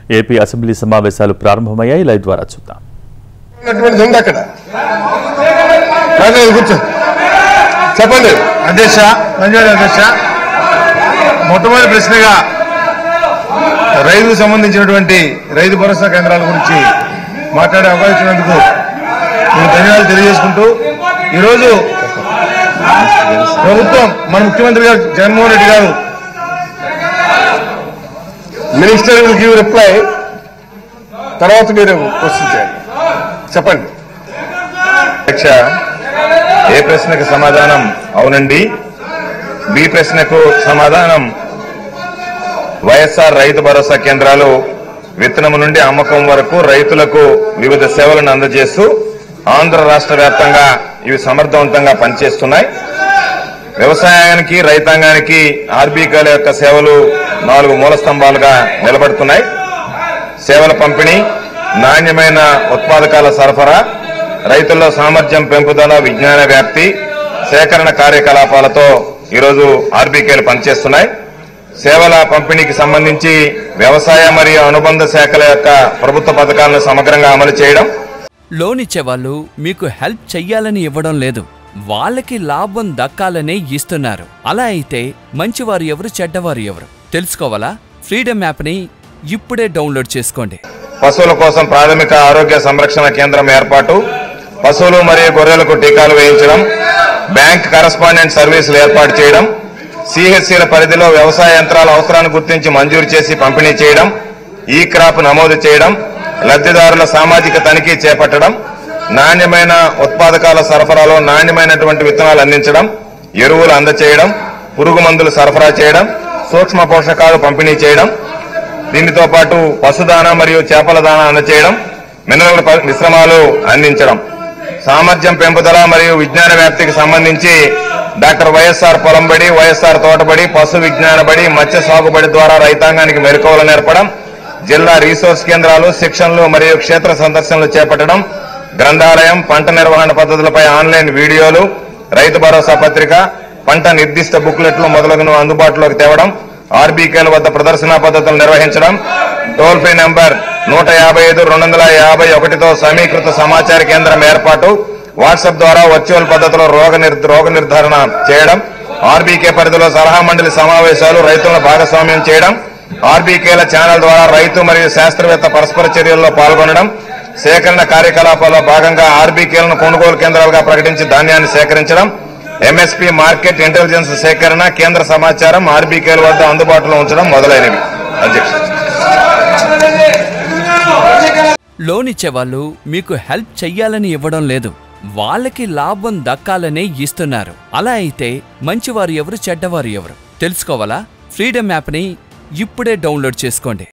AP assembly సమావేశాలు ప్రారంభమయ్యాయి live ద్వారా చూద్దాం అటువంటిది ఉంది అక్కడ రాజు కూర్చో చెప్పండి అధ్యక్ష ధన్యవాదాలు అధ్యక్ష మొట్టమొదటి ప్రశ్నగా రైతుకు సంబంధించినటువంటి రైతు భరోసా కేంద్రాల గురించి మాట్లాడే అవకాశం ఇచ్చినందుకు నేను ధన్యవాదాలు తెలియజేసుకుంటూ ఈరోజు ప్రభుత్వం మన ముఖ్యమంత్రి గారు జగన్మోహన్ రెడ్డి గారు మినిస్టర్ విల్ గివ్ రిప్లై తర్వాత మీరు క్వశ్చన్ చేయండి చెప్పండి అధ్యక్ష ఏ ప్రశ్నకు సమాధానం అవునండి బి ప్రశ్నకు సమాధానం వైఎస్ఆర్ రైతు భరోసా కేంద్రాలు విత్తనం నుండి అమ్మకం వరకు రైతులకు వివిధ సేవలను అందజేస్తూ ఆంధ్ర రాష్ట్ర వ్యాప్తంగా ఇవి సమర్థవంతంగా పనిచేస్తున్నాయి వ్యవసాయానికి రైతాంగానికి ఆర్బీకేల యొక్క సేవలు నాలుగు మూల స్తంభాలుగా నిలబడుతున్నాయి సేవల పంపిణీ నాణ్యమైన ఉత్పాదకాల సరఫరా రైతుల్లో సామర్థ్యం పెంపుదల విజ్ఞాన వ్యాప్తి సేకరణ కార్యకలాపాలతో ఈరోజు ఆర్బీకేలు పనిచేస్తున్నాయి సేవల పంపిణీకి సంబంధించి వ్యవసాయ మరియు అనుబంధ శాఖల యొక్క ప్రభుత్వ పథకాలను సమగ్రంగా అమలు చేయడం లోన్ ఇచ్చేవాళ్ళు మీకు హెల్ప్ చెయ్యాలని ఇవ్వడం లేదు వాళ్ళకి లాభం దక్కాలనే ఇస్తున్నారు అలా అయితే మంచివారు ఎవరు చెడ్డవారు ఎవరు తెలుసుకోవాలా ఫ్రీడమ్ యాప్ని ఇప్పుడే డౌన్లోడ్ చేసుకోండి పశువుల కోసం ప్రాథమిక ఆరోగ్య సంరక్షణ కేంద్రం ఏర్పాటు పశువులు మరియు గొర్రెలకు టీకాలు వేయించడం బ్యాంక్ కరస్పాండెంట్ సర్వీసులు ఏర్పాటు చేయడం సిహెచ్సిల పరిధిలో వ్యవసాయ యంత్రాల అవసరాన్ని గుర్తించి మంజూరు చేసి పంపిణీ చేయడం ఈ క్రాప్ నమోదు చేయడం లబ్ధిదారుల సామాజిక తనిఖీ చేపట్టడం నాణ్యమైన ఉత్పాదకాల సరఫరాలో నాణ్యమైనటువంటి విత్తనాలు అందించడం ఎరువులు అందచేయడం పురుగు మందులు సరఫరా చేయడం సూక్ష్మ పోషకాలు పంపిణీ చేయడం దీనితో పాటు పశుదాన మరియు చేపల దాన అందచేయడం మినరల్ ప- మిశ్రమాలు అందించడం సామర్థ్యం పెంపుదల మరియు విజ్ఞాన వ్యాప్తికి సంబంధించి డాక్టర్ వైఎస్ఆర్ పొలంబడి వైఎస్ఆర్ తోటబడి పశు విజ్ఞాన బడి మత్స్య సాగుబడి ద్వారా రైతాంగానికి మెలకువలు నేర్పడం జిల్లా రీసోర్స్ కేంద్రాలు శిక్షణలు మరియు క్షేత్ర సందర్శనలు చేపట్టడం గ్రంథాలయం పంట నిర్వహణ పద్ధతులపై ఆన్లైన్ వీడియోలు రైతు భరోసా పత్రిక పంట నిర్దిష్ట బుక్లెట్లు మొదలగును అందుబాటులోకి తేవడం ఆర్బీకేల వద్ద ప్రదర్శనా పద్ధతులు నిర్వహించడం టోల్ ఫ్రీ నెంబర్ నూట యాభై ఐదు రెండు వందల యాభై ఒకటితో సమీకృత సమాచార కేంద్రం ఏర్పాటు వాట్సాప్ ద్వారా వర్చువల్ పద్ధతిలో రోగ నిర్- రోగ నిర్ధారణ చేయడం ఆర్బీకే పరిధిలో సలహా మండలి సమావేశాలు రైతులను భాగస్వామ్యం చేయడం ఆర్బీకేల ఛానల్ ద్వారా రైతు మరియు శాస్త్రవేత్త పరస్పర చర్యల్లో పాల్గొనడం సేకరణ కార్యకలాపాల్లో భాగంగా ఆర్బీకేలను కొనుగోలు కేంద్రాలుగా ప్రకటించి ధాన్యాన్ని సేకరించడం ఎంఎస్పీ మార్కెట్ ఇంటెలిజెన్స్ సేకరణ కేంద్ర సమాచారం ఆర్బీకేల వద్ద అందుబాటులో ఉంచడం మొదలైనవి అధ్యక్ష లోన్ ఇచ్చేవాళ్ళు మీకు హెల్ప్ చెయ్యాలని ఇవ్వడం లేదు వాళ్ళకి లాభం దక్కాలనే ఇస్తున్నారు అలా అయితే మంచివారు ఎవరు చెడ్డవారు ఎవరు తెలుసుకోవాలా ఫ్రీడమ్ యాప్ని ఇప్పుడే డౌన్లోడ్ చేసుకోండి